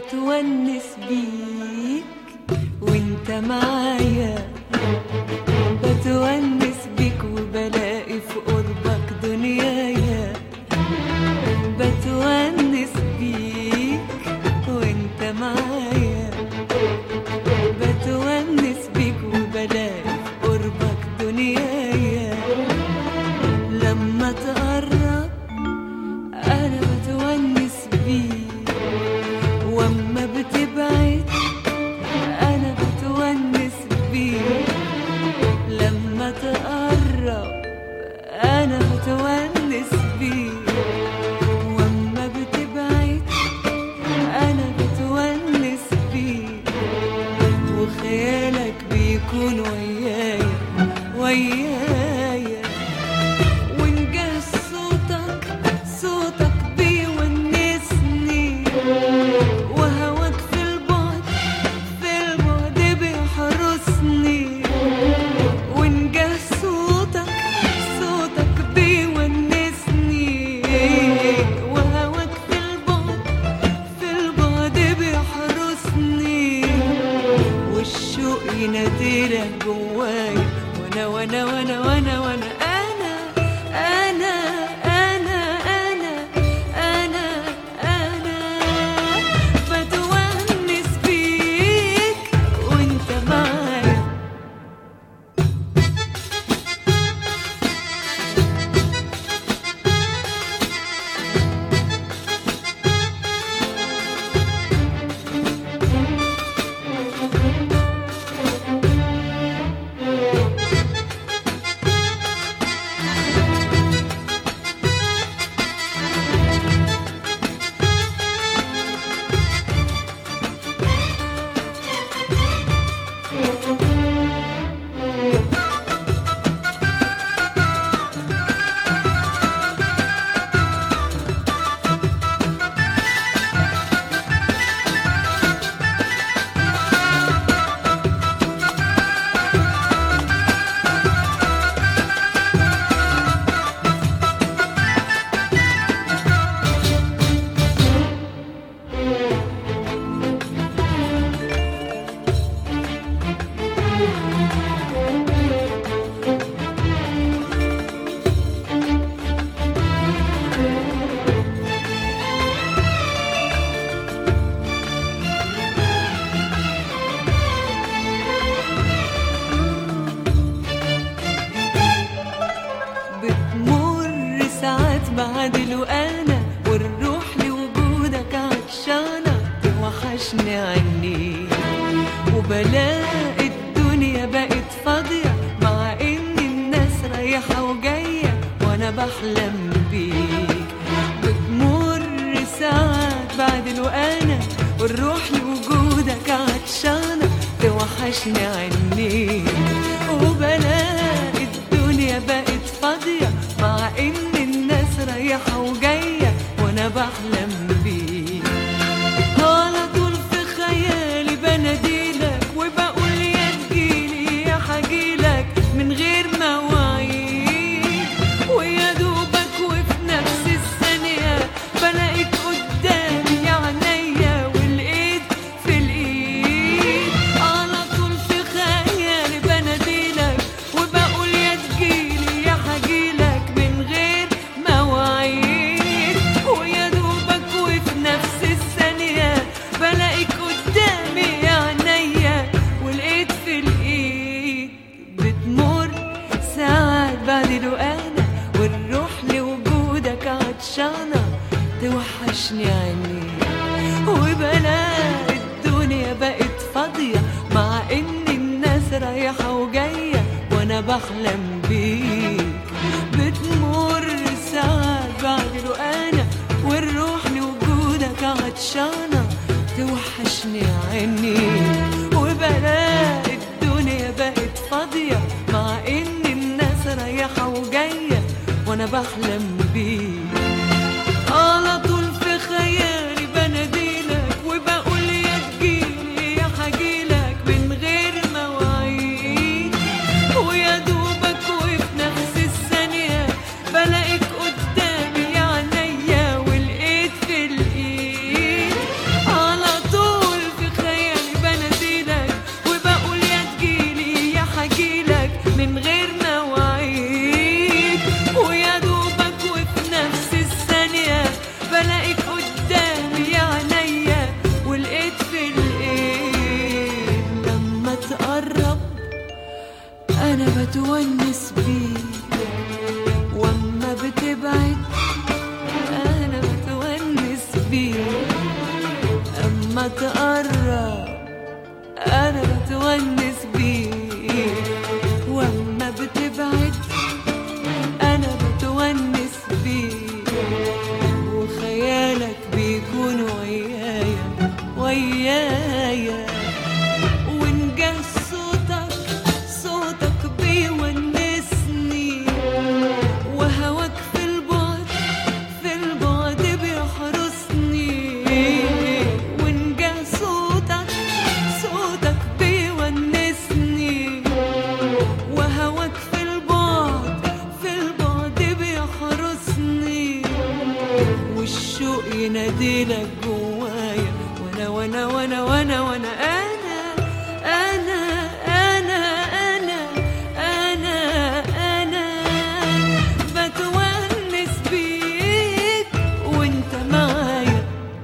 بتونس بيك وانت معايا بتونس بيك وبلاقي في قربك دنيايا بتونس بيك وانت معايا بتونس بيك وبلاقي في قربك دنيايا لما تقرب انا بتونس بيك واما بتبعد انا بتونس بيك لما تقرب انا بتونس بيك واما بتبعد انا بتونس بيك وخيالك بيكون ويايا ويايا ونجهز صوتك صوتك بيونسني وهواك في البعد في البعد بيحرسني ونجهز صوتك صوتك بيونسني وهواك في البعد في البعد بيحرسني والشوق يناديلك جوايا وانا وانا وانا وانا وانا انا انا انا انا انا انا بتونس بيك وانت معايا بتمر ساعات بعد انا والروح لوجودك عطشانة توحشني عني وبلاقي الدنيا بقت فاضية مع ان الناس رايحة وجاية وانا بحلم بيك بتمر ساعات بعد انا والروح لوجودك عطشانة توحشني عني وبلاقي الدنيا بقت فاضية مع ان الناس رايحة وجاية وانا بحلم بيك على طول في خيالي بناديلك وبقول يا تجيلي يا حجيلك من غير مواعيد ويا دوبك وفي نفس الثانية بلاقيك قدامي يا عينيا والايد في الايد على طول في خيالي بناديلك وبقول يا تجيلي يا حجيلك من غير مواعيد ويا دوبك وفي نفس الثانية بلاقيك قدامي يا عينيا والايد في الايد بتمر ساعات بعد انا والروح لوجودك عطشانة توحشني عيني وبلاقي الدنيا بقت فاضية مع ان الناس رايحة وجاية وانا بحلم بيك بتمر ساعات بعد انا والروح لوجودك عطشانة توحشني عيني وبلاقي الدنيا بقت فاضية مع ان الناس رايحة وجاية وانا بحلم بيك على طول في خيالي بناديلك وبقول يا تجيلي يا حجيلك من غير مواعيد ويا دوبك وفي نفس الثانية بلاقيك قدامي يا عينيا والايد في الايد على طول تقرب انا بتونس بيك واما بتبعد انا بتونس بيك وخيالك بيكون ويايا ويايا وإن جه صوتك صوتك بيونسني وهواك في البعد في البعد بيحرسني وإن جه صوتك صوتك بيونسني وهواك في البعد في البعد بيحرسني والشوق يناديلك جوايا وانا وانا وانا وانا وانا انا انا انا انا انا انا بتونس بيك وانت معايا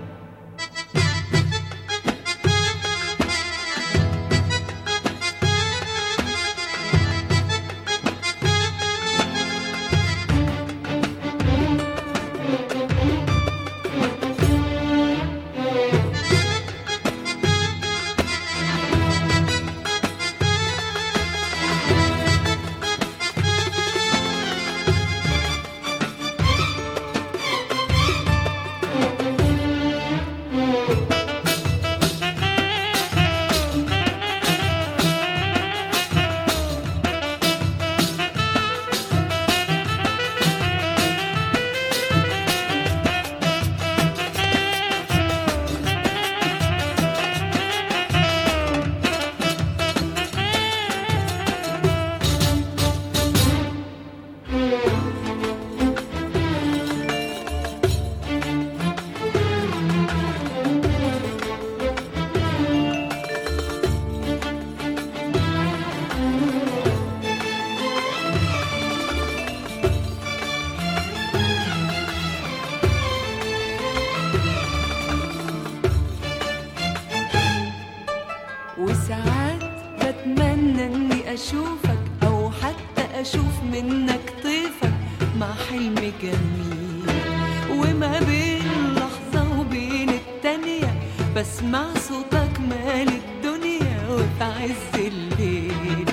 وساعات بتمنى اني اشوفك او حتى اشوف منك طيفك مع حلم جميل وما بين لحظة وبين التانية بسمع صوتك مال الدنيا وفي عز الليل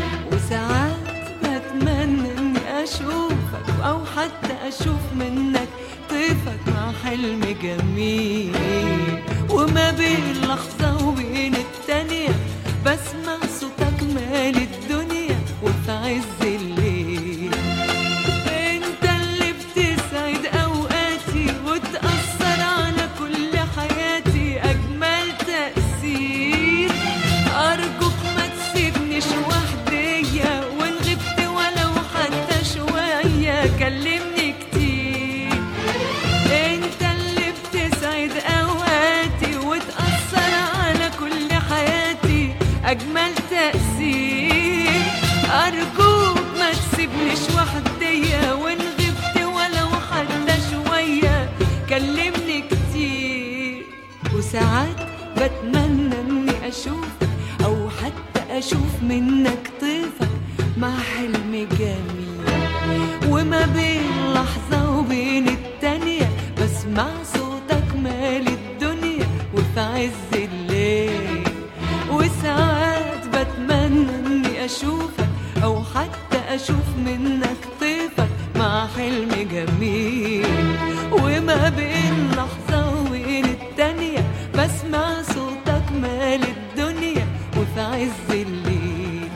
وساعات بتمنى اني اشوفك او حتى اشوف منك طيفك مع حلم جميل وما بين لحظة وبين التانية بسمع صوتك مال الدنيا وفي عز الليل انت اللي بتسعد اوقاتي وتأثر على كل حياتي اجمل تأثير ارجوك ما تسيبنيش وحدية وان غبت ولو حتى شوية كلمني كتير انت اللي بتسعد اوقاتي وتأثر على كل حياتي اجمل تأثير ارجوك ما تسيبنيش وحدية وان غبت ولو حتى شوية كلمني كتير وساعات بتمنى اني اشوفك او حتى اشوف منك طيفك مع حلم جميل وما بين لحظة وبين التانية بسمع صوتك مال الدنيا وفي عز الليل وساعات بتمنى اني اشوفك او حتى اشوف منك طيفك مع حلم جميل وما بين لحظة وبين التانية بسمع صوتك مال الدنيا وفي عز الليل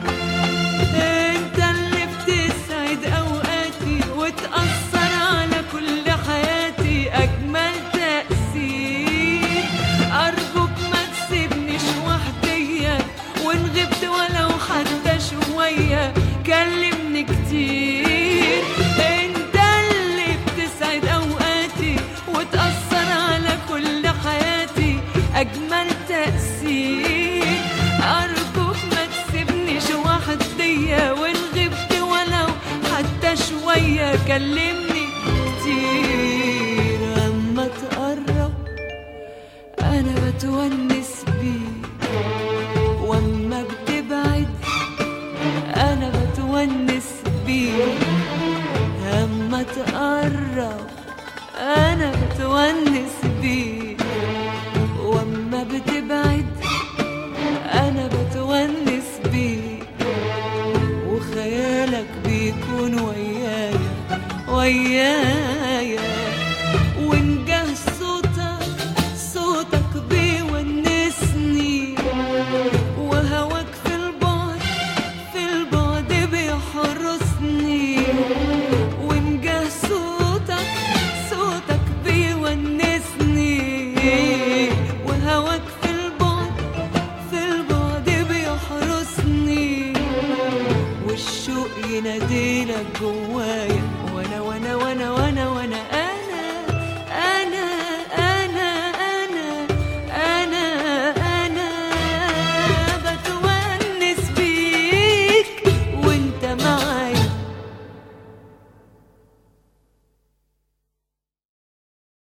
انت اللي بتسعد اوقاتي وتأثر على كل حياتي اجمل تأثير ارجوك ما تسيبنيش وحدية وان غبت ولو حتى شوية كلمني كتير انت اللي بتسعد اوقاتي وتأثر على كل حياتي اجمل تأثير ارجوك ما تسيبنيش وحدية وان غبت ولو حتى شوية كلمني كتير اما تقرب انا بتونس بيك واما بتبعد انا بتونس بيك اما تقرب انا بتونس بيك واما بتبعد ويايا ونجاه صوتك صوتك بيونسني وهواك في البعد في البعد بيحرسني ونجاه صوتك صوتك بيونسني وهواك في البعد في البعد بيحرسني والشوق يناديلك جوا